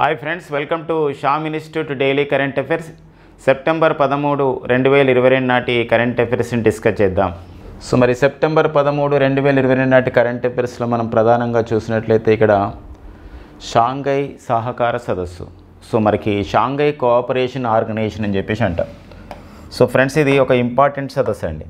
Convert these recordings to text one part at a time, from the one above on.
hi friends welcome to Sham institute daily current affairs September పదమూడు రెండు వేల ఇరవై రెండు నాటి కరెంట్ అఫైర్స్ని డిస్కస్ చేద్దాం సో మరి సెప్టెంబర్ పదమూడు రెండు వేల ఇరవై రెండు నాటి కరెంట్ అఫైర్స్లో మనం ప్రధానంగా చూసినట్లయితే ఇక్కడ షాంఘై సహకార సదస్సు సో మనకి షాంఘై కోఆపరేషన్ ఆర్గనైజేషన్ అని చెప్పేసి అంటాం సో ఫ్రెండ్స్ ఇది ఒక ఇంపార్టెంట్ సదస్సు అండి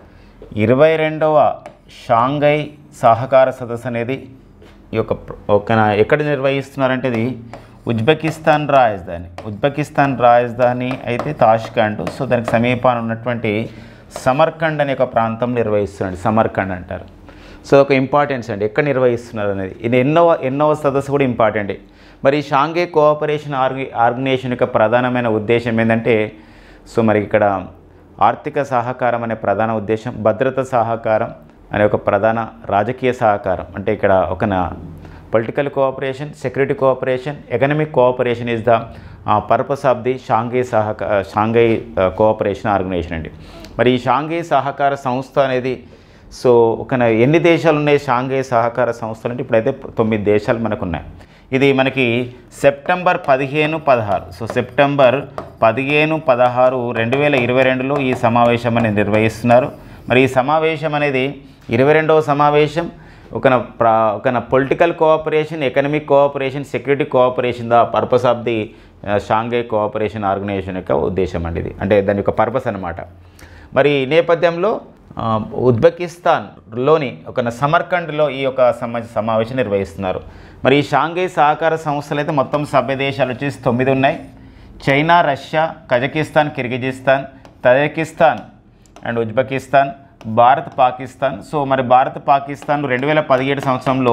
ఇరవై రెండవ షాంఘై సహకార సదస్సు అనేది ఈ యొక్క ప్ర- ఒక ఎక్కడ నిర్వహిస్తున్నారంటే ఇది ఉజ్బెకిస్తాన్ రాజధాని ఉజ్బెకిస్తాన్ రాజధాని అయితే తాష్కండ్ సో దానికి సమీపాన ఉన్నటువంటి సమర్కండ్ అనే ఒక ప్రాంతం నిర్వహిస్తున్నాడు సమర్కండ్ అంటారు సో ఒక ఇంపార్టెన్స్ అండి ఎక్కడ నిర్వహిస్తున్నారు అనేది ఇది ఎన్నవ ఎన్నవ సదస్సు కూడా ఇంపార్టెంట్ మరి ఈ షాంఘై కోఆపరేషన్ ఆర్గ ఆర్గనైజేషన్ యొక్క ప్రధానమైన ఉద్దేశం ఏంటంటే సో మరి ఇక్కడ ఆర్థిక సహకారం అనే ప్రధాన ఉద్దేశం భద్రత సహకారం అనే ఒక ప్రధాన రాజకీయ సహకారం అంటే ఇక్కడ ఒక political cooperation security cooperation economic cooperation is the purpose of the Shanghai సహక షాంఘై కోఆపరేషన్ ఆర్గనైజేషన్ అండి మరి ఈ షాంఘై సహకార సంస్థ అనేది సో ఒక ఎన్ని దేశాలు ఉన్నాయి షాంఘై సహకార సంస్థలు అంటే ఇప్పుడైతే తొమ్మిది దేశాలు మనకు ఉన్నాయి ఇది మనకి సెప్టెంబర్ పదిహేను పదహారు సో సెప్టెంబర్ పదిహేను పదహారు రెండు వేల ఇరవై రెండులో ఈ సమావేశం అనేది నిర్వహిస్తున్నారు మరి ఈ సమావేశం అనేది ఇరవై రెండవ సమావేశం ఒక ప్రా ఒక political cooperation economic cooperation security cooperation the purpose of the Shanghai cooperation organisation యొక్క ఉద్దేశం అండి ఇది అంటే దాని యొక్క పర్పస్ అనమాట మరి ఈ నేపథ్యంలో ఆ, ఉజ్బెకిస్తాన్లోని ఒక సమర్కండ్లో ఈ యొక్క సమ సమావేశం నిర్వహిస్తున్నారు మరి ఈ షాంఘై సహకార సంస్థలు అయితే మొత్తం సభ్య దేశాలు వచ్చేసి తొమ్మిది ఉన్నాయి China Russia Kazakhstan Kyrgyzstan Tajikistan and Uzbekistan Bharat Pakistan so మరి భారత్ పాకిస్తాన్ రెండు వేల పదిహేడు సంవత్సరంలో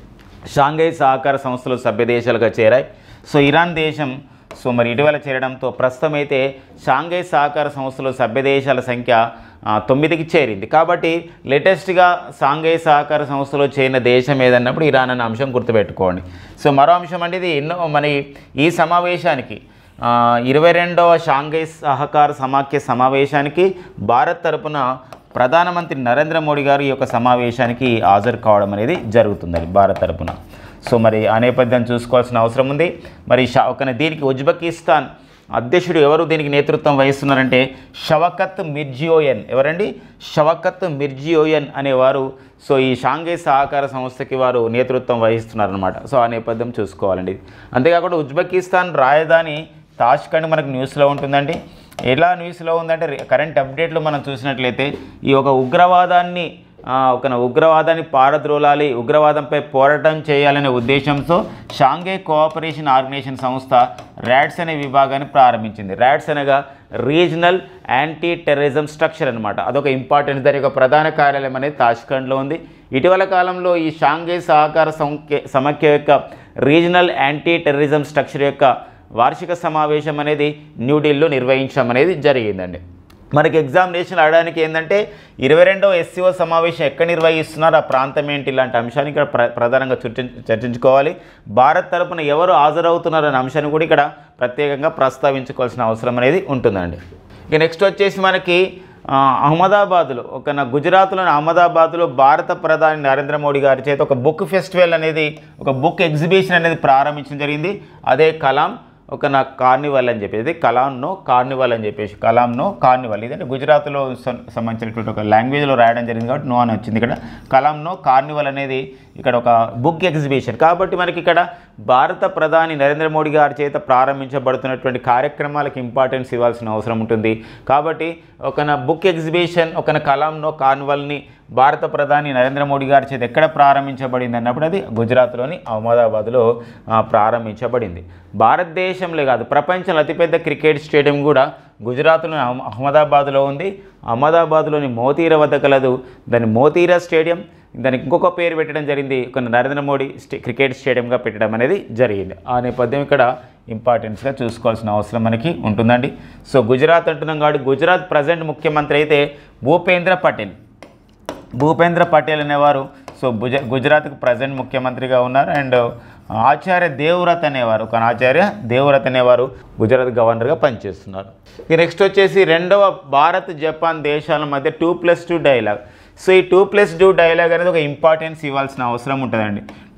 షాంఘై సహకార సంస్థలు సభ్య దేశాలుగా చేరాయి సో ఇరాన్ దేశం సో మరి ఇటీవల చేరడంతో ప్రస్తుతం అయితే షాంఘై సహకార సంస్థలు సభ్య దేశాల సంఖ్య ఆ, తొమ్మిదికి చేరింది కాబట్టి లేటెస్ట్గా షాంఘై సహకార సంస్థలో చేరిన దేశం ఏదన్నప్పుడు ఇరాన్ అనే అంశం గుర్తుపెట్టుకోండి సో మరో అంశం అంటే ఇది ఎన్నో మరి ఈ సమావేశానికి ఆ, ఇరవై రెండవ షాంఘై సహకార సమాఖ్య సమావేశానికి భారత్ తరపున ప్రధానమంత్రి నరేంద్ర మోడీ గారు ఈ యొక్క సమావేశానికి హాజరు కావడం అనేది జరుగుతుందండి భారత్ తరపున సో మరి ఆ నేపథ్యం చూసుకోవాల్సిన అవసరం ఉంది మరి షా- ఒక దీనికి ఉజ్బెకిస్తాన్ అధ్యక్షుడు ఎవరు దీనికి నేతృత్వం వహిస్తున్నారంటే షవకత్ మిర్జియోయన్ ఎవరండి షవకత్ మిర్జియోయన్ అనేవారు సో ఈ షాంఘై సహకార సంస్థకి వారు నేతృత్వం వహిస్తున్నారనమాట సో ఆ నేపథ్యం చూసుకోవాలండి అంతేకాకుండా ఉజ్బెకిస్తాన్ రాజధాని తాష్కండ్ మనకు న్యూస్లో ఉంటుందండి ఎలా న్యూస్లో ఉందంటే రే- కరెంట్ అప్డేట్లు మనం చూసినట్లయితే ఈ ఒక ఉగ్రవాదాన్ని ఆ, ఒక ఉగ్రవాదాన్ని పారద్రోలాలి ఉగ్రవాదంపై పోరాటం చేయాలనే ఉద్దేశంతో షాంఘై కోఆపరేషన్ ఆర్గనైజేషన్ సంస్థ ర్యాడ్స్ అనే విభాగాన్ని ప్రారంభించింది ర్యాడ్స్ అనగా రీజనల్ యాంటీ టెర్రరిజం స్ట్రక్చర్ అనమాట అదొక ఇంపార్టెంట్ దాని యొక్క ప్రధాన కార్యాలయం అనేది తాష్కండ్లో ఉంది ఇటీవల కాలంలో ఈ షాంఘై సహకార సంఖ్య సమాఖ్య యొక్క రీజనల్ యాంటీ టెర్రరిజం స్ట్రక్చర్ యొక్క వార్షిక సమావేశం అనేది న్యూఢిల్లీలో నిర్వహించడం అనేది జరిగిందండి మనకి ఎగ్జామినేషన్ అడగడానికి ఏంటంటే ఇరవై రెండవ ఎస్సీఓ సమావేశం ఎక్కడ నిర్వహిస్తున్నారు ఆ ప్రాంతం ఏంటి ఇలాంటి అంశాన్ని ఇక్కడ ప్ర ప్రధానంగా చర్చి చర్చించుకోవాలి భారత్ తరపున ఎవరు హాజరవుతున్నారు అనే అంశాన్ని కూడా ఇక్కడ ప్రత్యేకంగా ప్రస్తావించుకోవాల్సిన అవసరం అనేది ఉంటుందండి ఇక నెక్స్ట్ వచ్చేసి మనకి ఆ, అహ్మదాబాద్లో ఒక నా గుజరాత్లోని అహ్మదాబాద్లో భారత ప్రధాని నరేంద్ర మోడీ గారి చేత ఒక బుక్ ఫెస్టివల్ అనేది ఒక బుక్ ఎగ్జిబిషన్ అనేది ప్రారంభించడం జరిగింది అదే కలాం ఒక నా కార్నివల్ అని చెప్పేసి కలాంనో కార్నివల్ అని చెప్పేసి కలాంనో కార్నివల్ ఇదంటే గుజరాత్లో సం- సంబంధించినటువంటి ఒక లాంగ్వేజ్లో రాయడం జరిగింది కాబట్టి నో అని వచ్చింది ఇక్కడ కలాంనో కార్నివల్ అనేది ఇక్కడ ఒక బుక్ ఎగ్జిబిషన్ కాబట్టి మనకి ఇక్కడ భారత ప్రధాని నరేంద్ర మోడీ గారి చేత ప్రారంభించబడుతున్నటువంటి కార్యక్రమాలకు ఇంపార్టెన్స్ ఇవ్వాల్సిన అవసరం ఉంటుంది కాబట్టి ఒక నా బుక్ ఎగ్జిబిషన్ ఒక నా కలాంనో కార్నివల్ని భారత ప్రధాని నరేంద్ర మోడీ గారి చేత ఎక్కడ ప్రారంభించబడింది అన్నప్పుడు అది గుజరాత్లోని అహ్మదాబాద్లో ఆ, ప్రారంభించబడింది భారతదేశంలో కాదు ప్రపంచంలో అతిపెద్ద క్రికెట్ స్టేడియం కూడా గుజరాత్లోని అహ్- అహ్మదాబాద్లో ఉంది అహ్మదాబాద్లోని మోతీరా వద్ద కలదు దాని మోతీరా స్టేడియం దానికి ఇంకొక పేరు పెట్టడం జరిగింది ఒక నరేంద్ర మోడీ స్టే క్రికెట్ స్టేడియంగా పెట్టడం అనేది జరిగింది ఆ నేపథ్యం ఇక్కడ ఇంపార్టెన్స్గా చూసుకోవాల్సిన అవసరం మనకి ఉంటుందండి సో గుజరాత్ అంటున్నాం కాబట్టి గుజరాత్ ప్రజెంట్ ముఖ్యమంత్రి అయితే భూపేంద్ర పటేల్ భూపేంద్ర పటేల్ అనేవారు సో గుజ గుజరాత్కి ప్రజెంట్ ముఖ్యమంత్రిగా ఉన్నారు అండ్ ఆచార్య దేవవ్రత్ అనేవారు ఒక ఆచార్య దేవవ్రత్ అనేవారు గుజరాత్ గవర్నర్గా పనిచేస్తున్నారు ఇక నెక్స్ట్ వచ్చేసి రెండవ భారత్ జపాన్ దేశాల మధ్య two plus two dialogue so ఈ టూ ప్లస్ టూ డైలాగ్ అనేది ఒక ఇంపార్టెన్స్ ఇవ్వాల్సిన అవసరం ఉంటుందండి two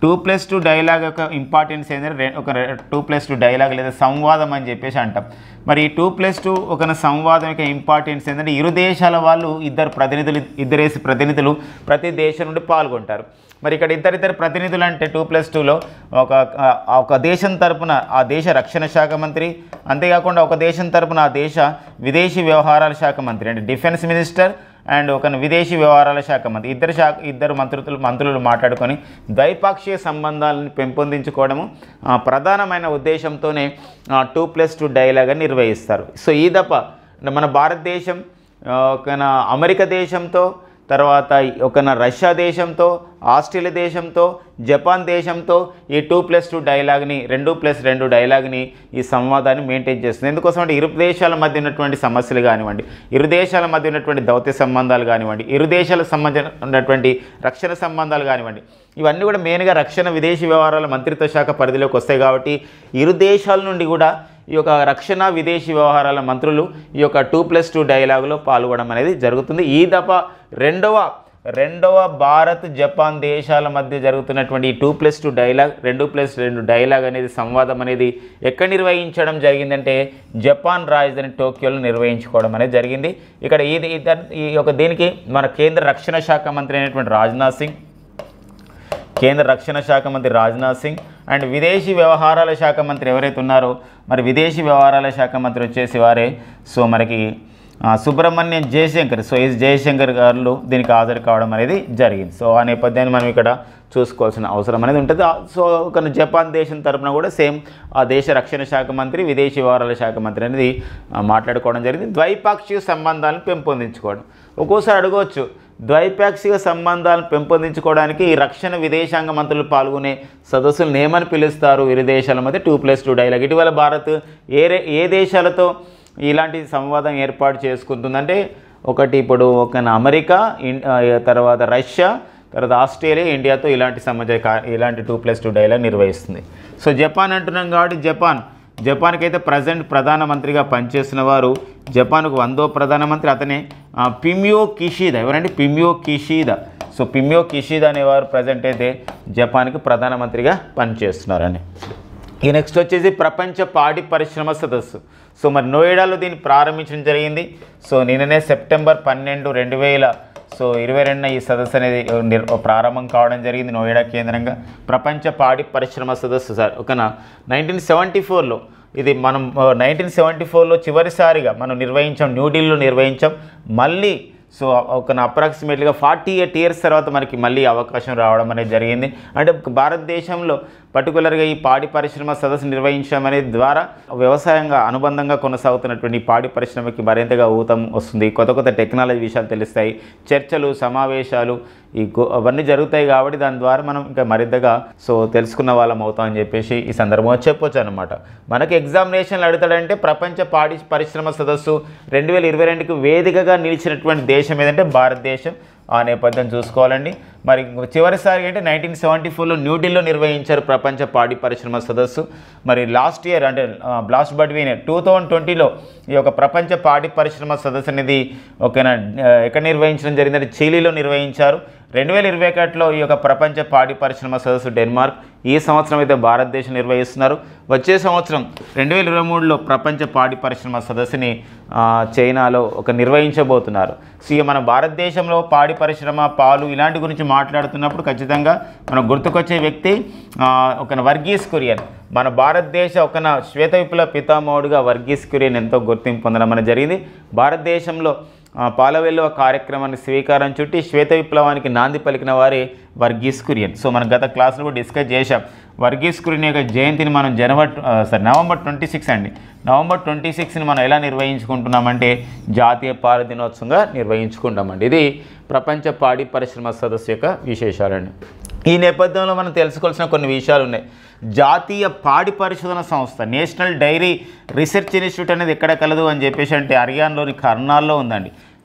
two plus two dialogue యొక్క ఇంపార్టెన్స్ ఏంటంటే రె- ఒక టూ ప్లస్ టూ డైలాగ్ లేదా సంవాదం అని చెప్పేసి అంటాం మరి ఈ టూ ప్లస్ టూ ఒక సంవాదం యొక్క ఇంపార్టెన్స్ ఏంటంటే ఇరు దేశాల వాళ్ళు ఇద్దరు ప్రతినిధులు ఇద్దరేసి ప్రతినిధులు ప్రతి దేశం నుండి పాల్గొంటారు మరి ఇక్కడ ఇద్దరిద్దరు ప్రతినిధులు అంటే టూ ప్లస్ టూలో ఒక ఆ- ఒక దేశం తరపున ఆ దేశ రక్షణ శాఖ మంత్రి అంతేకాకుండా ఒక దేశం తరపున ఆ దేశ విదేశీ వ్యవహారాల శాఖ మంత్రి అంటే డిఫెన్స్ మినిస్టర్ అండ్ ఒక విదేశీ వ్యవహారాల శాఖ మంత్రి ఇద్దరు శాఖ ఇద్దరు మంత్రులు మంత్రులు మాట్లాడుకొని ద్వైపాక్షిక సంబంధాలను పెంపొందించుకోవడము ఆ, ప్రధానమైన ఉద్దేశంతోనే టూ ప్లస్ టూ డైలాగ్ అని నిర్వహిస్తారు సో ఈ దఫ మన భారతదేశం ఆ, ఒక నా అమెరికా దేశంతో తర్వాత ఒక నా రష్యా దేశంతో ఆస్ట్రేలియా దేశంతో జపాన్ దేశంతో ఈ టూ ప్లస్ టూ డైలాగ్ని రెండు ప్లస్ రెండు డైలాగ్ని ఈ సంవాదాన్ని మెయింటైన్ చేస్తుంది ఎందుకోసం అంటే ఇరు దేశాల మధ్య ఉన్నటువంటి సమస్యలు కానివ్వండి ఇరు దేశాల మధ్య ఉన్నటువంటి దౌత్య సంబంధాలు కానివ్వండి ఇరు దేశాలకు సంబంధించిన ఉన్నటువంటి రక్షణ సంబంధాలు కానివ్వండి ఇవన్నీ కూడా మెయిన్గా రక్షణ విదేశీ వ్యవహారాల మంత్రిత్వ శాఖ పరిధిలోకి వస్తాయి కాబట్టి ఇరు దేశాల నుండి కూడా ఈ యొక్క రక్షణ విదేశీ వ్యవహారాల మంత్రులు ఈ యొక్క టూ ప్లస్ టూ డైలాగులో పాల్గొనడం అనేది జరుగుతుంది ఈ దఫ రెండవ రెండవ భారత్ జపాన్ దేశాల మధ్య జరుగుతున్నటువంటి ఈ టూ ప్లస్ టూ డైలాగ్ రెండు ప్లస్ రెండు డైలాగ్ అనేది సంవాదం అనేది ఎక్కడ నిర్వహించడం జరిగిందంటే జపాన్ రాజధాని టోక్యోలో నిర్వహించుకోవడం అనేది జరిగింది ఇక్కడ ఇది ఇద- ఈ యొక్క దీనికి మన కేంద్ర రక్షణ శాఖ మంత్రి అయినటువంటి రాజ్నాథ్ సింగ్ కేంద్ర రక్షణ శాఖ మంత్రి రాజ్నాథ్ సింగ్ అండ్ విదేశీ వ్యవహారాల శాఖ మంత్రి ఎవరైతే ఉన్నారో మరి విదేశీ వ్యవహారాల శాఖ మంత్రి వచ్చేసి వారే సో మనకి ఆ, సుబ్రహ్మణ్యం జయశంకర్ సో ఈ జయశంకర్ గారు దీనికి హాజరు కావడం అనేది జరిగింది సో ఆ నేపథ్యాన్ని మనం ఇక్కడ చూసుకోవాల్సిన అవసరం అనేది ఉంటుంది ఆ, సో ఒక జపాన్ దేశం తరపున కూడా సేమ్ ఆ దేశ రక్షణ శాఖ మంత్రి విదేశీ వ్యవహారాల శాఖ మంత్రి అనేది ఆ, మాట్లాడుకోవడం జరిగింది ద్వైపాక్షిక సంబంధాలను పెంపొందించుకోవడం ఒక్కోసారి అడగవచ్చు ద్వైపాక్షిక సంబంధాలను పెంపొందించుకోవడానికి ఈ రక్షణ విదేశాంగ మంత్రులు పాల్గొనే సదస్సులను ఏమని పిలుస్తారు ఇరు దేశాల మధ్య టూ ప్లస్ టూ డైలాగ్ ఇటీవల భారత్ ఏ రే- ఏ దేశాలతో ఇలాంటి సంవాదం ఏర్పాటు చేసుకుంటుందంటే ఒకటి ఇప్పుడు ఒక అమెరికా ఇన్- ఆ, తర్వాత రష్యా తర్వాత ఆస్ట్రేలియా ఇండియాతో ఇలాంటి సమాజ కా- ఇలాంటి టూ ప్లస్ టూ డైలాగ్ నిర్వహిస్తుంది సో జపాన్ అంటున్నాం కాబట్టి జపాన్ జపాన్కి అయితే ప్రజెంట్ ప్రధానమంత్రిగా పనిచేస్తున్న వారు జపాన్కు వందో ప్రధానమంత్రి అతనే ఆ, పిమియో కిషిదా ఎవరండి Fumio Kishida so Fumio Kishida అనేవారు ప్రజెంట్ అయితే జపాన్కి ప్రధానమంత్రిగా పనిచేస్తున్నారండి ఈ నెక్స్ట్ వచ్చేసి ప్రపంచ పాడి పరిశ్రమ సదస్సు సో మరి నోయిడాలో దీన్ని ప్రారంభించడం జరిగింది సో నిన్ననే సెప్టెంబర్ పన్నెండు రెండు వేల సో ఇరవై రెండున ఈ సదస్సు అనేది నిర్ ప్రారంభం కావడం జరిగింది నోయిడా కేంద్రంగా ప్రపంచ పాడి పరిశ్రమ సదస్సు సార్ ఒకనా నైన్టీన్ సెవెంటీ ఫోర్లో ఇది మనం నైన్టీన్ సెవెంటీ ఫోర్లో చివరిసారిగా మనం నిర్వహించాం న్యూఢిల్లీలో నిర్వహించాం మళ్ళీ సో ఒక అప్రాక్సిమేట్లీగా ఫార్టీ ఎయిట్ ఇయర్స్ తర్వాత మనకి మళ్ళీ అవకాశం రావడం అనేది జరిగింది అంటే భారతదేశంలో పర్టికులర్గా ఈ పాడి పరిశ్రమ సదస్సు నిర్వహించడం అనేది ద్వారా వ్యవసాయంగా అనుబంధంగా కొనసాగుతున్నటువంటి ఈ పాడి పరిశ్రమకి మరింతగా ఊతం వస్తుంది కొత్త కొత్త టెక్నాలజీ విషయాలు తెలుస్తాయి చర్చలు సమావేశాలు ఈ గో- అవన్నీ జరుగుతాయి కాబట్టి దాని ద్వారా మనం ఇంకా మరింతగా సో తెలుసుకున్న వాళ్ళం అవుతాం అని చెప్పేసి ఈ సందర్భంగా చెప్పొచ్చు అనమాట మనకి ఎగ్జామినేషన్లు అడుగుతాడంటే ప్రపంచ పాడి పరిశ్రమ సదస్సు రెండు వేల ఇరవై రెండుకి వేదికగా నిలిచినటువంటి దేశం ఏదంటే భారతదేశం ఆ నేపథ్యం చూసుకోవాలండి మరి చివరిసారి అంటే నైన్టీన్ సెవెంటీ ఫోర్లో న్యూఢిల్లీలో నిర్వహించారు ప్రపంచ పాడి పరిశ్రమ సదస్సు మరి లాస్ట్ ఇయర్ అంటే లాస్ట్ బట్వీన్ టూ థౌజండ్ ట్వంటీలో ఈ యొక్క ప్రపంచ పాడి పరిశ్రమ సదస్సు అనేది ఓకేనా ఆ, ఎక్కడ నిర్వహించడం జరిగిందంటే చిలీలో నిర్వహించారు రెండు వేల ఇరవై ఒకటిలో ఈ యొక్క ప్రపంచ పాడి పరిశ్రమ సదస్సు డెన్మార్క్ ఈ సంవత్సరం అయితే భారతదేశం నిర్వహిస్తున్నారు వచ్చే సంవత్సరం రెండు వేల ఇరవై మూడులో ప్రపంచ పాడి పరిశ్రమ సదస్సుని ఆ, చైనాలో ఒక నిర్వహించబోతున్నారు సో ఇక మన భారతదేశంలో పాడి పరిశ్రమ పాలు ఇలాంటి గురించి మాట్లాడుతున్నప్పుడు ఖచ్చితంగా మనకు గుర్తుకొచ్చే వ్యక్తి ఆ, ఒక వర్గీస్ కురియన్ మన భారతదేశ ఒక శ్వేత విప్లవ పితామహుడుగా వర్గీస్ కురియన్ ఎంతో గుర్తింపు పొందడం అనేది జరిగింది భారతదేశంలో ఆ, పాలవెల్లువ కార్యక్రమాన్ని స్వీకారం చుట్టి శ్వేత విప్లవానికి నాంది పలికిన వారే వర్గీస్ కురియన్ సో మనం గత క్లాసులో కూడా డిస్కస్ చేశాం వర్గీస్ కురియన్ యొక్క జయంతిని మనం January sorry November twenty six అండి నవంబర్ ట్వంటీ సిక్స్ని మనం ఎలా నిర్వహించుకుంటున్నామంటే జాతీయ పాల దినోత్సవంగా నిర్వహించుకుంటామండి ఇది ప్రపంచ పాడి పరిశ్రమ సదస్సు యొక్క విశేషాలండి ఈ నేపథ్యంలో మనం తెలుసుకోవాల్సిన కొన్ని విషయాలు ఉన్నాయి జాతీయ పాడి పరిశోధన సంస్థ నేషనల్ డైరీ రీసెర్చ్ ఇన్స్టిట్యూట్ అనేది ఎక్కడ కలదు అని చెప్పేసి అంటే హర్యానాలోని కర్నాల్లో ఉందండి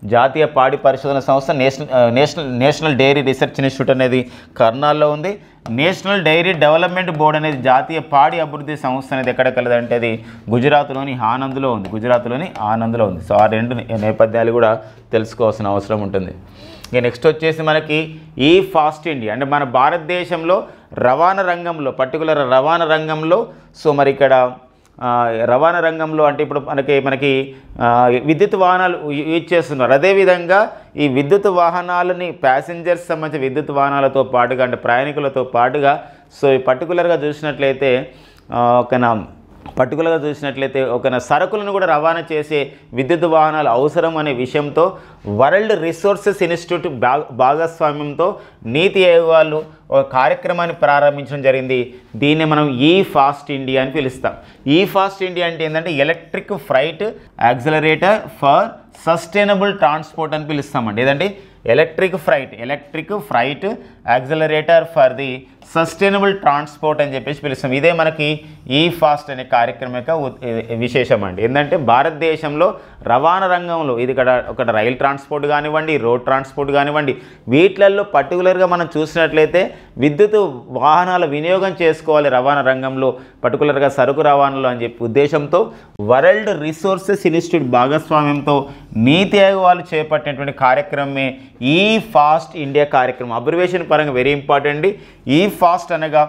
జాతీయ పాడి పరిశోధన సంస్థ నేషనల్ ఆ, national national dairy research institute అనేది కర్నాల్లో ఉంది నేషనల్ డైరీ డెవలప్మెంట్ బోర్డ్ అనేది జాతీయ పాడి అభివృద్ధి సంస్థ అనేది ఎక్కడ కలదంటే అది గుజరాత్లోని ఆనంద్లో ఉంది గుజరాత్లోని ఆనంద్లో ఉంది సో ఆ రెండు నే- నేపథ్యాలు కూడా తెలుసుకోవాల్సిన అవసరం ఉంటుంది ఇక నెక్స్ట్ వచ్చేసి మనకి ఈ ఫాస్ట్ ఇండియా అంటే మన భారతదేశంలో రవాణా రంగంలో పర్టికులర్ రవాణా రంగంలో సో మరి ఇక్కడ ఆ, రవాణా రంగంలో అంటే ఇప్పుడు మనకి మనకి ఆ, విద్యుత్ వాహనాలు యూ- యూజ్ చేస్తున్నారు అదేవిధంగా ఈ విద్యుత్ వాహనాలని ప్యాసింజర్స్ సంబంధించిన విద్యుత్ వాహనాలతో పాటుగా అంటే ప్రయాణికులతో పాటుగా సో ఈ పర్టికులర్గా చూసినట్లయితే ఆ, ఒక నా పర్టికులర్గా చూసినట్లయితే ఒక సరుకులను కూడా రవాణా చేసే విద్యుత్ వాహనాలు అవసరం అనే విషయంతో వరల్డ్ రిసోర్సెస్ ఇన్స్టిట్యూట్ భా భాగస్వామ్యంతో నీతి ఆయోగ్ వాళ్ళు ఒక కార్యక్రమాన్ని ప్రారంభించడం జరిగింది దీన్ని మనం ఈ ఫాస్ట్ ఇండియా అని పిలుస్తాం ఈ ఫాస్ట్ ఇండియా అంటే ఏంటంటే electric freight accelerator for sustainable transport అని పిలుస్తామండి ఏదండి electric freight electric freight accelerator for the sustainable transport అని చెప్పేసి పిలుస్తాం ఇదే మనకి ఈ ఫాస్ట్ అనే కార్యక్రమం యొక్క ఉ- ఇది విశేషం అండి ఏంటంటే భారతదేశంలో రవాణా రంగంలో ఇది ఇక్కడ ఒక రైల్ ట్రాన్స్పోర్ట్ కానివ్వండి రోడ్ ట్రాన్స్పోర్ట్ కానివ్వండి వీటిలలో పర్టికులర్గా మనం చూసినట్లయితే విద్యుత్ వాహనాల వినియోగం చేసుకోవాలి రవాణా రంగంలో పర్టికులర్గా సరుకు రవాణాలో అని చెప్పి ఉద్దేశంతో వరల్డ్ రిసోర్సెస్ ఇన్స్టిట్యూట్ భాగస్వామ్యంతో నీతి ఆయోగ్ వాళ్ళు చేపట్టినటువంటి కార్యక్రమమే ఈ ఫాస్ట్ ఇండియా కార్యక్రమం అబ్రివేషన్ పరంగా వెరీ ఇంపార్టెంట్ ఈ ఫాస్ట్ అనగా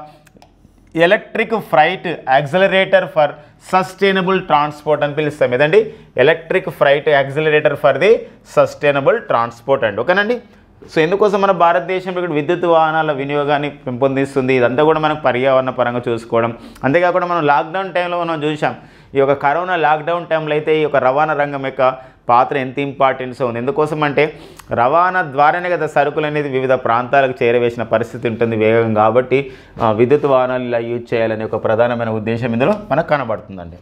electric freight accelerator for sustainable transport అని పిలుస్తాం ఏదండి electric freight accelerator for the sustainable transport అండి ఓకేనండి సో ఎందుకోసం మన భారతదేశంలో ఇక్కడ విద్యుత్ వాహనాల వినియోగాన్ని పెంపొందిస్తుంది ఇదంతా కూడా మనకు పర్యావరణ పరంగా చూసుకోవడం అంతేకాకుండా మనం లాక్డౌన్ టైంలో మనం చూసాం ఈ యొక్క కరోనా లాక్డౌన్ టైంలో అయితే ఈ యొక్క రవాణా రంగం యొక్క పాత్ర ఎంత ఇంపార్టెన్స్ ఉంది ఎందుకోసం అంటే రవాణా ద్వారానే కదా సరుకులు అనేది వివిధ ప్రాంతాలకు చేరవేసిన పరిస్థితి ఉంటుంది వేగం కాబట్టి ఆ, విద్యుత్ వాహనాలు ఇలా యూజ్ చేయాలనే ఒక ప్రధానమైన ఉద్దేశం ఇందులో మనకు కనబడుతుందండి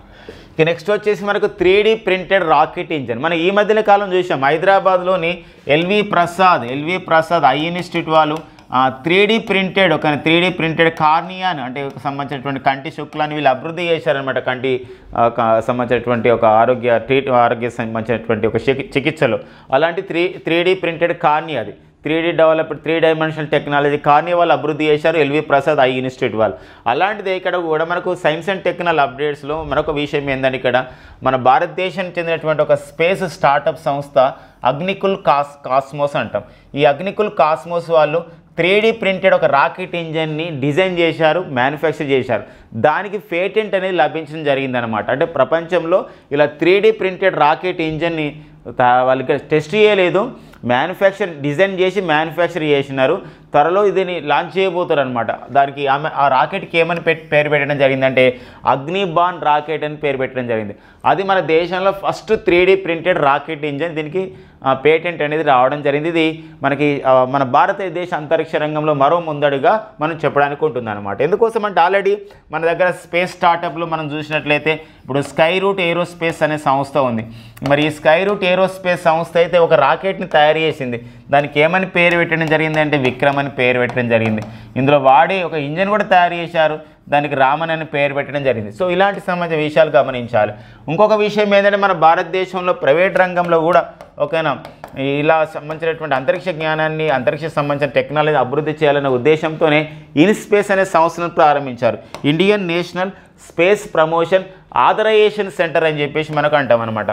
ఇక నెక్స్ట్ వచ్చేసి మనకు త్రీ ప్రింటెడ్ రాకెట్ ఇంజన్ మనం ఈ మధ్యన కాలం చూసాం హైదరాబాద్లోని L V Prasad L V Prasad eye institute వాళ్ళు త్రీ ప్రింటెడ్ ఒక త్రీ ప్రింటెడ్ కార్నియాన్ అంటే సంబంధించినటువంటి కంటి శుక్లాన్ని వీళ్ళు అభివృద్ధి చేశారనమాట కంటి ఆ, క- సంబంధించినటువంటి ఒక ఆరోగ్య ట్రీట్ ఆరోగ్య సంబంధించినటువంటి ఒక చికి- చికిత్సలు అలాంటి త్రీ త్రీ ప్రింటెడ్ కార్నియా అది three D developed three dimensional technology కార్ని వాళ్ళు అభివృద్ధి చేశారు ఎల్వి ప్రసాద్ ఐ ఇన్స్టిట్యూట్ వాళ్ళు అలాంటిది ఇక్కడ కూడా మనకు సైన్స్ అండ్ టెక్నాలజీ అప్డేట్స్లో మరొక విషయం ఏంటంటే ఇక్కడ మన భారతదేశానికి చెందినటువంటి ఒక స్పేస్ స్టార్టప్ సంస్థ అగ్నికుల్ కాస్ కాస్మోస్ అంటాం ఈ అగ్నికుల్ కాస్మోస్ వాళ్ళు త్రీ ప్రింటెడ్ ఒక రాకెట్ ఇంజన్ని డిజైన్ చేశారు మ్యానుఫ్యాక్చర్ చేశారు దానికి పేటెంట్ అనేది లభించడం జరిగిందనమాట అంటే ప్రపంచంలో ఇలా త్రీ ప్రింటెడ్ రాకెట్ ఇంజన్ని తా- వాళ్ళకి టెస్ట్ చేయలేదు మ్యానుఫ్యాక్చర్ డిజైన్ చేసి మ్యానుఫ్యాక్చర్ చేసినారు త్వరలో దీన్ని లాంచ్ చేయబోతారు అనమాట దానికి ఆమె ఆ రాకెట్కి ఏమని పెట్ పేరు పెట్టడం జరిగిందంటే అగ్నిబాన్ రాకెట్ అని పేరు పెట్టడం జరిగింది అది మన దేశంలో first three printed rocket engine దీనికి పేటెంట్ అనేది రావడం జరిగింది ఇది మనకి ఆ, మన భారతదేశ అంతరిక్ష రంగంలో మరో ముందడుగా మనం చెప్పడానికి ఉంటుంది అనమాట ఎందుకోసం అంటే ఆల్రెడీ మన దగ్గర స్పేస్ స్టార్టప్లు మనం చూసినట్లయితే ఇప్పుడు స్కై రూట్ ఏరోస్పేస్ అనే సంస్థ ఉంది మరి ఈ స్కై రూట్ ఏరోస్పేస్ సంస్థ అయితే ఒక రాకెట్ని తయారు చేసింది దానికి ఏమని పేరు పెట్టడం జరిగింది అంటే విక్రమ్ అని పేరు పెట్టడం జరిగింది ఇందులో వాడి ఒక ఇంజన్ కూడా తయారు చేశారు దానికి రామన్ అని పేరు పెట్టడం జరిగింది సో ఇలాంటి సంబంధించిన విషయాలు గమనించాలి ఇంకొక విషయం ఏంటంటే మన భారతదేశంలో ప్రైవేట్ రంగంలో కూడా ఓకేనా ఇలా సంబంధించినటువంటి అంతరిక్ష జ్ఞానాన్ని అంతరిక్ష సంబంధించిన టెక్నాలజీ అభివృద్ధి చేయాలనే ఉద్దేశంతోనే ఇన్స్పేస్ అనే సంస్థను ప్రారంభించారు Indian national space promotion authorisation centre అని చెప్పేసి మనకు అంటాం అనమాట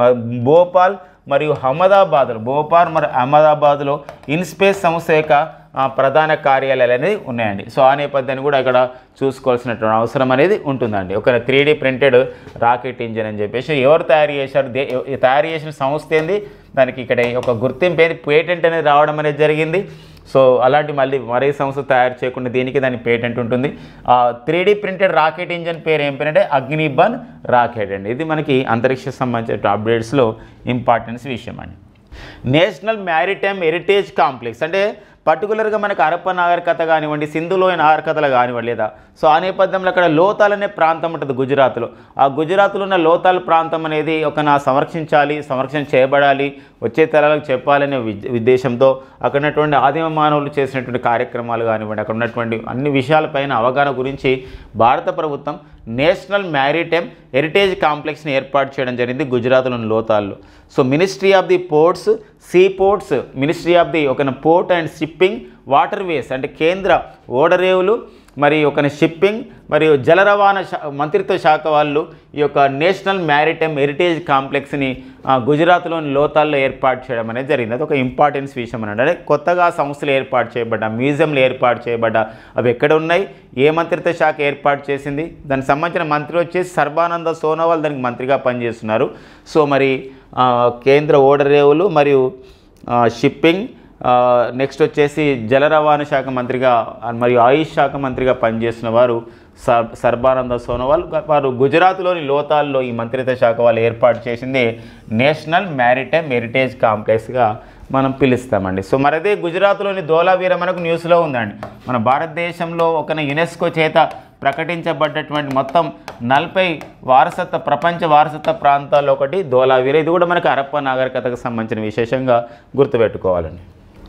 భోపాల్ మరియు అహ్మదాబాద్లో భోపాల్ మరియు అహ్మదాబాద్లో ఇన్స్పేస్ సంస్థ యొక్క ఆ, ప్రధాన కార్యాలయాలు అనేది ఉన్నాయండి సో ఆ నేపథ్యాన్ని కూడా ఇక్కడ చూసుకోవాల్సినటువంటి అవసరం అనేది ఉంటుందండి ఒక త్రీ ప్రింటెడ్ రాకెట్ ఇంజిన్ అని చెప్పేసి ఎవరు తయారు చేశారు దే ఎ- తయారు చేసిన సంస్థ ఏంది దానికి ఇక్కడ ఒక గుర్తింపు ఏంది పేటెంట్ అనేది రావడం అనేది జరిగింది సో అలాంటి మళ్ళీ మరే సంస్థ తయారు చేయకుండా దీనికి దాని పేటెంట్ ఉంటుంది త్రీ ప్రింటెడ్ రాకెట్ ఇంజన్ పేరు ఏం పేరు అంటే అగ్నిబన్ రాకెట్ అండి ఇది మనకి అంతరిక్ష సంబంధించిన అప్డేట్స్లో ఇంపార్టెన్స్ విషయం అండి నేషనల్ మ్యారిటైమ్ హెరిటేజ్ కాంప్లెక్స్ అంటే పర్టికులర్గా మనకు హరప్ప నాగరికత కానివ్వండి సింధులోయ నాగరికతలు కానివ్వండి లేదా సో ఆ నేపథ్యంలో అక్కడ లోతాల్ అనే ప్రాంతం ఉంటుంది గుజరాత్లో ఆ గుజరాత్లో ఉన్న లోతాల్ ప్రాంతం అనేది ఒక నా సంరక్షించాలి సంరక్షణ చేయబడాలి వచ్చే తరాలకు చెప్పాలనే విద్- ఉద్దేశంతో అక్కడ ఉన్నటువంటి ఆదిమ మానవులు చేసినటువంటి కార్యక్రమాలు కానివ్వండి అక్కడ ఉన్నటువంటి అన్ని విషయాలపైన అవగాహన గురించి భారత ప్రభుత్వం నేషనల్ మ్యారిటైమ్ హెరిటేజ్ కాంప్లెక్స్ని ఏర్పాటు చేయడం జరిగింది గుజరాత్లోని లోతాల్లో so ministry of the ports sea ports ministry of the ఒక port and shipping waterways అంటే కేంద్ర ఓడరేవులు మరి ఒక షిప్పింగ్ మరియు జల రవాణా శా మంత్రిత్వ శాఖ వాళ్ళు ఈ యొక్క నేషనల్ మ్యారిటైమ్ హెరిటేజ్ కాంప్లెక్స్ని ఆ, గుజరాత్లోని లోతాల్లో ఏర్పాటు చేయడం అనేది జరిగింది అది ఒక ఇంపార్టెన్స్ విషయం అన్నట్టు అంటే కొత్తగా సంస్థలు ఏర్పాటు చేయబడ్డ మ్యూజియంలు ఏర్పాటు చేయబడ్డ అవి ఎక్కడ ఉన్నాయి ఏ మంత్రిత్వ శాఖ ఏర్పాటు చేసింది దానికి సంబంధించిన మంత్రి వచ్చేసి సర్బానంద సోనోవాల్ దానికి మంత్రిగా పనిచేస్తున్నారు సో మరి ఆ, కేంద్ర ఓడరేవులు మరియు ఆ, షిప్పింగ్ ఆ, నెక్స్ట్ వచ్చేసి జల రవాణా శాఖ మంత్రిగా ఆ, మరియు ఆయుష్ శాఖ మంత్రిగా పనిచేస్తున్న వారు సర్ సర్బానంద సోనోవాల్ వారు గుజరాత్లోని లోతాల్లో ఈ మంత్రిత్వ శాఖ వాళ్ళు ఏర్పాటు చేసింది నేషనల్ మ్యారిటైమ్ హెరిటేజ్ కాంప్లెక్స్గా మనం పిలుస్తామండి సో మరి అదే గుజరాత్లోని ధోలావీర మనకు న్యూస్లో ఉందండి మన భారతదేశంలో ఒక యునెస్కో చేత ప్రకటించబడ్డటువంటి మొత్తం నలభై వారసత్వ ప్రపంచ వారసత్వ ప్రాంతాల్లో ఒకటి ధోలావీర ఇది కూడా మనకు హరప్ప నాగరికతకు సంబంధించిన విశేషంగా గుర్తుపెట్టుకోవాలండి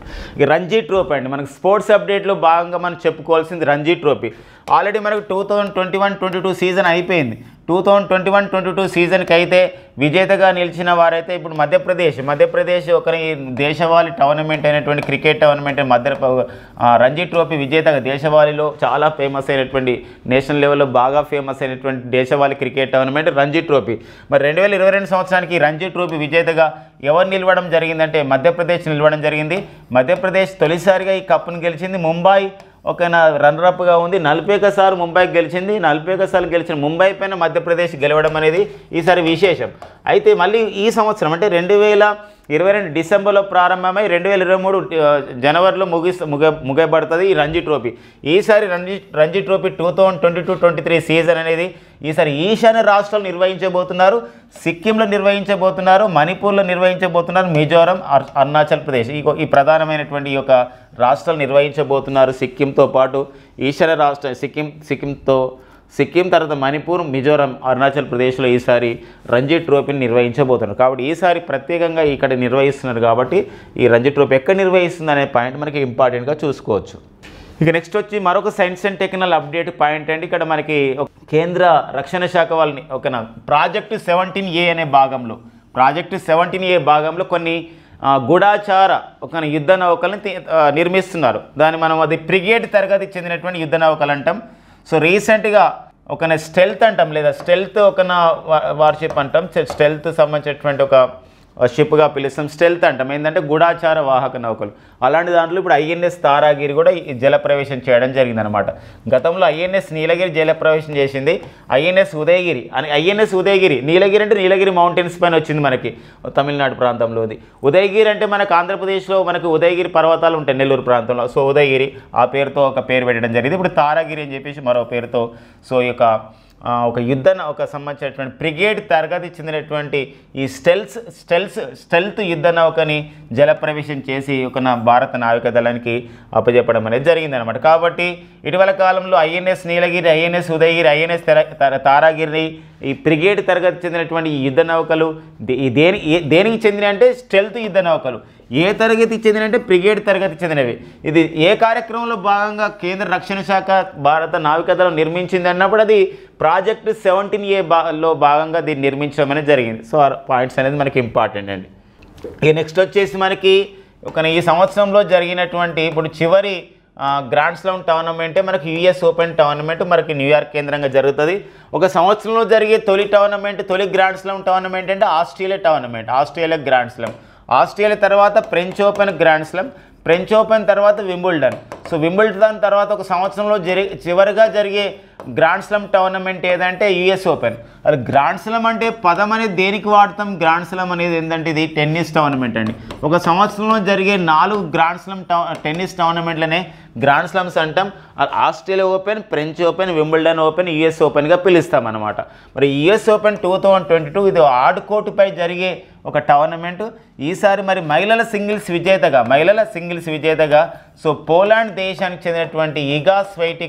ఈ రంజీ ట్రోఫీ అండి మనకు స్పోర్ట్స్ అప్డేట్లో భాగంగా మనం చెప్పుకోవాల్సింది రంజీ ట్రోఫీ ఆల్రెడీ మనకు two thousand twenty one twenty two season అయిపోయింది two thousand twenty one twenty two సీజన్కి అయితే విజేతగా నిలిచిన వారైతే ఇప్పుడు మధ్యప్రదేశ్ మధ్యప్రదేశ్ ఒక ఈ దేశవాళీ టోర్నమెంట్ అయినటువంటి క్రికెట్ టోర్నమెంట్ మధ్య ఆ, రంజీ ట్రోఫీ విజేతగా దేశవాళీలో చాలా ఫేమస్ అయినటువంటి నేషనల్ లెవెల్లో బాగా ఫేమస్ అయినటువంటి దేశవాళీ క్రికెట్ టోర్నమెంట్ రంజీ ట్రోఫీ మరి రెండు వేల ఇరవై రెండు సంవత్సరానికి ఈ రంజీ ట్రోఫీ విజేతగా ఎవరు నిలవడం జరిగిందంటే మధ్యప్రదేశ్ నిలవడం జరిగింది మధ్యప్రదేశ్ తొలిసారిగా ఈ కప్పును గెలిచింది ముంబై ఒక రన్నరప్గా ఉంది నలభై సార్లు ముంబైకి గెలిచింది నలభై సార్లు గెలిచిన ముంబై పైన మధ్యప్రదేశ్ గెలవడం అనేది ఈసారి విశేషం అయితే మళ్ళీ ఈ సంవత్సరం అంటే రెండు వేల ఇరవై రెండు డిసెంబర్లో ప్రారంభమై రెండు వేల ఇరవై మూడు ఆ, జనవరిలో ముగిస్ ముగ ముగబడుతుంది ఈ రంజీ ట్రోఫీ ఈసారి Ranji Ranji trophy two thousand twenty two twenty three season అనేది ఈసారి ఈశాన్య రాష్ట్రాలు నిర్వహించబోతున్నారు సిక్కింలో నిర్వహించబోతున్నారు మణిపూర్లో నిర్వహించబోతున్నారు మిజోరం అర్- అరుణాచల్ ప్రదేశ్ ఈ ఈ ప్రధానమైనటువంటి ఈ యొక్క రాష్ట్రాలు నిర్వహించబోతున్నారు సిక్కింతో పాటు ఈశాన్య రాష్ట్ర సిక్కిం సిక్కింతో సిక్కిం తర్వాత మణిపూర్ మిజోరం అరుణాచల్ ప్రదేశ్లో ఈసారి రంజీ ట్రోఫీని నిర్వహించబోతున్నారు కాబట్టి ఈసారి ప్రత్యేకంగా ఇక్కడ నిర్వహిస్తున్నారు కాబట్టి ఈ రంజీ ట్రోఫీ ఎక్కడ నిర్వహిస్తుంది అనే పాయింట్ మనకి ఇంపార్టెంట్గా చూసుకోవచ్చు ఇక నెక్స్ట్ వచ్చి మరొక science and technology update point అండి ఇక్కడ మనకి ఒక కేంద్ర రక్షణ శాఖ వాళ్ళని ఒక ప్రాజెక్టు సెవెంటీన్ ఏ అనే భాగంలో ప్రాజెక్టు సెవెంటీన్ ఏ భాగంలో కొన్ని ఆ, గూఢాచార ఒక యుద్ధ నౌకల్ని తి- ఆ, నిర్మిస్తున్నారు దాన్ని మనం అది ప్రిగేడ్ తరగతి చెందినటువంటి యుద్ధ నౌకలు అంటాం సో రీసెంట్గా ఒక స్టెల్త్ అంటాం లేదా స్టెల్త్ ఒక వార్షిప్ అంటాం స్టెల్త్ సంబంధించినటువంటి ఒక షిప్గా పిలుస్తాం స్టెల్త్ అంటాం ఏంటంటే గూఢాచార వాహక నౌకలు అలాంటి దాంట్లో ఇప్పుడు ఐఎన్ఎస్ తారాగిరి కూడా ఈ జల ప్రవేశం చేయడం జరిగిందనమాట గతంలో ఐఎన్ఎస్ నీలగిరి జల ప్రవేశం చేసింది ఐఎన్ఎస్ ఉదయగిరి అని ఐఎన్ఎస్ ఉదయగిరి నీలగిరి అంటే నీలగిరి మౌంటైన్స్ పైన వచ్చింది మనకి తమిళనాడు ప్రాంతంలోది ఉదయగిరి అంటే మనకు ఆంధ్రప్రదేశ్లో మనకు ఉదయగిరి పర్వతాలు ఉంటాయి నెల్లూరు ప్రాంతంలో సో ఉదయగిరి ఆ పేరుతో ఒక పేరు పెట్టడం జరిగింది ఇప్పుడు తారాగిరి అని చెప్పేసి మరో పేరుతో సో ఈ యొక్క ఆ, ఒక యుద్ధ ఒక సంబంధించినటువంటి బ్రిగేడ్ తరగతి చెందినటువంటి ఈ స్టెల్స్ స్టెల్స్ స్టెల్త్ యుద్ధ నౌకని జలప్రవేశం చేసి ఒక నా భారత నావిక దళానికి అప్పజెప్పడం అనేది జరిగిందనమాట కాబట్టి ఇటీవల కాలంలో INS Nilgiri INS Udaygiri INS Taragiri ఈ బ్రిగేడ్ తరగతి చెందినటువంటి ఈ యుద్ధ నౌకలు దే- ఈ దేని ఏ- దేనికి చెందిన అంటే స్టెల్త్ యుద్ధ నౌకలు ఏ తరగతి చెందినంటే బ్రిగేడ్ తరగతి చెందినవి ఇది ఏ కార్యక్రమంలో భాగంగా కేంద్ర రక్షణ శాఖ భారత నావికాదళం నిర్మించింది అన్నప్పుడు అది ప్రాజెక్టు సెవెంటీన్ ఏ బా లో భాగంగా దీన్ని నిర్మించడం అనేది జరిగింది సో ఆ పాయింట్స్ అనేది మనకి ఇంపార్టెంట్ అండి ఇక నెక్స్ట్ వచ్చేసి మనకి ఒక ఈ సంవత్సరంలో జరిగినటువంటి ఇప్పుడు చివరి గ్రాండ్ స్లామ్ టోర్నమెంటే మనకి యూఎస్ ఓపెన్ టోర్నమెంట్ మనకి న్యూయార్క్ కేంద్రంగా జరుగుతుంది ఒక సంవత్సరంలో జరిగే తొలి టోర్నమెంట్ తొలి గ్రాండ్ స్లామ్ టోర్నమెంట్ అంటే Australia tournament Australia grand slam Australia తర్వాత French open grand slam French open తర్వాత వింబుల్డన్ సో వింబుల్డన్ తర్వాత ఒక సంవత్సరంలో జరి చివరిగా జరిగే గ్రాండ్ స్లమ్ టోర్నమెంట్ ఏదంటే యుఎస్ ఓపెన్ అది గ్రాండ్ స్లమ్ అంటే పదం అనేది దేనికి వాడతాం గ్రాండ్ స్లమ్ అనేది ఏంటంటే ఇది టెన్నిస్ టోర్నమెంట్ అండి ఒక సంవత్సరంలో జరిగే నాలుగు గ్రాండ్ స్లమ్ టో టెన్నిస్ టోర్నమెంట్లనే గ్రాండ్ స్లమ్స్ అంటాం అది Australia open French open Wimbledon open US ఓపెన్గా పిలుస్తాం అనమాట మరి US open two thousand twenty two ఇది ఆడ్ కోర్టుపై జరిగే ఒక టోర్నమెంట్ ఈసారి మరి మహిళల సింగిల్స్ విజేతగా మహిళల సింగిల్స్ విజేతగా సో పోలాండ్ దేశానికి చెందినటువంటి ఇగా స్వైటిక్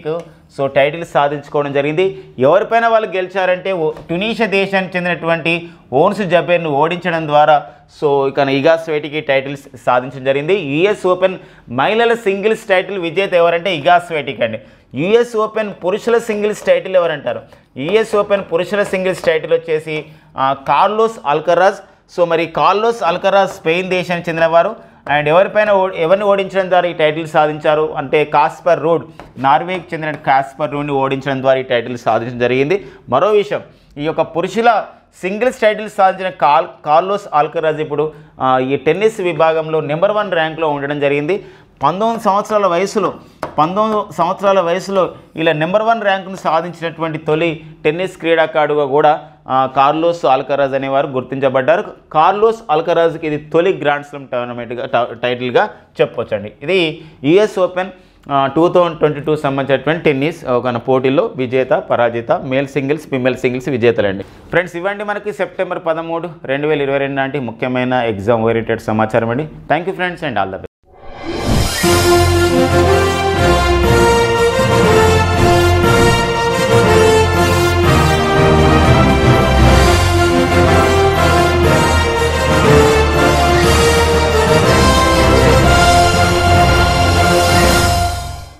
సో టైటిల్ సాధించుకోవడం జరిగింది ఎవరిపైన వాళ్ళు గెలిచారంటే ఓ- ట్యునీషియా దేశానికి చెందినటువంటి ఓన్స్ జబేర్ను ఓడించడం ద్వారా సో ఇక ఇగా స్వేటికి టైటిల్స్ సాధించడం జరిగింది యుఎస్ ఓపెన్ మహిళల సింగిల్స్ టైటిల్ విజేత ఎవరంటే ఇగా స్వేటిక్ అండి యుఎస్ ఓపెన్ పురుషుల సింగిల్స్ టైటిల్ ఎవరంటారు యుఎస్ ఓపెన్ పురుషుల సింగిల్స్ టైటిల్ వచ్చేసి ఆ, కార్లోస్ అల్కరాజ్ సో మరి కార్లోస్ అల్కరాజ్ స్పెయిన్ దేశానికి చెందినవారు అండ్ ఎవరిపైన ఓ- ఎవరిని ఓడించడం ద్వారా ఈ టైటిల్ సాధించారు అంటే కాస్పర్ రోడ్ నార్వేకి చెందిన కాస్పర్ రోడ్ని ఓడించడం ద్వారా ఈ టైటిల్ సాధించడం జరిగింది మరో విషయం ఈ యొక్క పురుషుల సింగిల్స్ టైటిల్ సాధించిన కాల్ కార్లోస్ ఆల్కరాజ్ ఇప్పుడు ఆ, ఈ టెన్నిస్ విభాగంలో నెంబర్ వన్ ర్యాంక్లో ఉండడం జరిగింది పంతొమ్మిది సంవత్సరాల వయసులో పంతొమ్మిది సంవత్సరాల వయసులో ఇలా నెంబర్ వన్ ర్యాంకును సాధించినటువంటి తొలి టెన్నిస్ క్రీడాకారుడుగా కూడా ఆ, కార్లోస్ ఆల్కరాజ్ అనేవారు గుర్తించబడ్డారు కార్లోస్ ఆల్కరాజ్కి ఇది తొలి గ్రాండ్ స్లామ్ టోర్నమెంట్గా టై- టైటిల్గా చెప్పొచ్చండి ఇది US open two thousand twenty two సంబంధించినటువంటి టెన్నిస్ ఒక పోటీల్లో విజేత పరాజిత మేల్ సింగిల్స్ ఫిమేల్ సింగిల్స్ విజేతలండి ఫ్రెండ్స్ ఇవ్వండి మనకి సెప్టెంబర్ పదమూడు రెండు వేల ఇరవై రెండు నాటి ముఖ్యమైన ఎగ్జామ్ ఓరియంటెడ్ సమాచారం అండి thank you friends and all the best